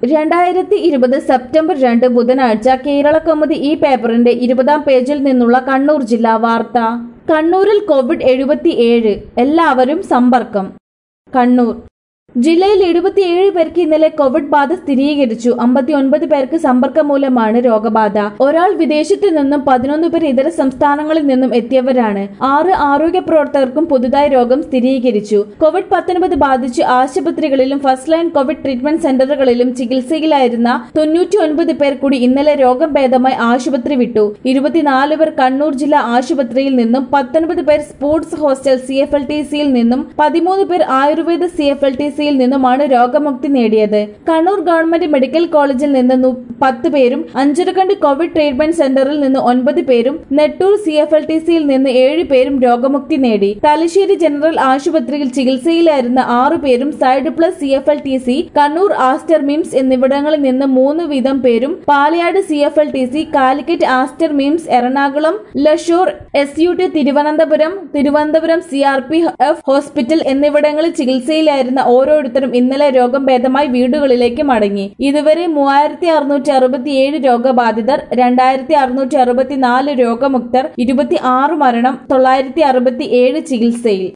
രണ്ടായിരത്തി ഇരുപത് സെപ്റ്റംബർ രണ്ട് ബുധനാഴ്ച കേരള കൗമുദി ഈ പേപ്പറിന്റെ ഇരുപതാം പേജിൽ നിന്നുള്ള കണ്ണൂർ ജില്ലാ വാർത്ത കണ്ണൂരിൽ കോവിഡ് എഴുപത്തിയേഴ് എല്ലാവരും സമ്പർക്കം കണ്ണൂർ ജില്ലയിൽ എഴുപത്തിയേഴ് പേർക്ക് ഇന്നലെ കോവിഡ് ബാധ സ്ഥിരീകരിച്ചു അമ്പത്തിയൊൻപത് പേർക്ക് സമ്പർക്കം മൂലമാണ് രോഗബാധ ഒരാൾ വിദേശത്തു നിന്നും പതിനൊന്ന് പേർ ഇതര സംസ്ഥാനങ്ങളിൽ നിന്നും എത്തിയവരാണ് ആറ് ആരോഗ്യ പ്രവർത്തകർക്കും പുതുതായി രോഗം സ്ഥിരീകരിച്ചു കോവിഡ് പത്തൊൻപത് ബാധിച്ച് ആശുപത്രികളിലും ഫസ്റ്റ് ലൈൻ കോവിഡ് ട്രീറ്റ്മെന്റ് സെന്ററുകളിലും ചികിത്സയിലായിരുന്ന തൊണ്ണൂറ്റി ഒൻപത് പേർ കൂടി ഇന്നലെ രോഗം ഭേദമായി ആശുപത്രി വിട്ടു ഇരുപത്തിനാല് പേർ കണ്ണൂർ ജില്ലാ ആശുപത്രിയിൽ നിന്നും പത്തൊൻപത് പേർ sports hostel C F L T സിയിൽ നിന്നും പതിമൂന്ന് പേർ Ayurveda C F L T സിയിൽ നിന്നുമാണ് രോഗമുക്തി നേടിയത് കണ്ണൂർ ഗവൺമെന്റ് മെഡിക്കൽ കോളേജിൽ നിന്ന് നു- പത്ത് പേരും അഞ്ചരക്കണ്ട് കോവിഡ് ട്രീറ്റ്മെന്റ് സെന്ററിൽ നിന്ന് ഒൻപത് പേരും Nettoor C F L T സിയിൽ നിന്ന് ഏഴ് പേരും രോഗമുക്തി നേടി തലശ്ശേരി ജനറൽ ആശുപത്രിയിൽ ചികിത്സയിലായിരുന്ന ആറു പേരും side plus C F L T C Kannur Aster MIMS എന്നിവിടങ്ങളിൽ നിന്ന് മൂന്ന് വീതം പേരും Palayad C F L T C Calicut Aster MIMS Ernakulam Lakeshore S U T Thiruvananthapuram Thiruvananthapuram C R P F hospital എന്നിവിടങ്ങളിൽ ചികിത്സയിലായിരുന്ന ഓരോരുത്തരും ഇന്നലെ രോഗം ഭേദമായി വീടുകളിലേക്ക് മടങ്ങി ഇതുവരെ മൂവായിരത്തി അറുന്നൂറ്റി അറുപത്തിയേഴ് രോഗബാധിതർ രണ്ടായിരത്തി അറുന്നൂറ്റി അറുപത്തിനാല് രോഗമുക്തർ ഇരുപത്തി ആറ് മരണം തൊള്ളായിരത്തി അറുപത്തി ഏഴ് ചികിത്സയിൽ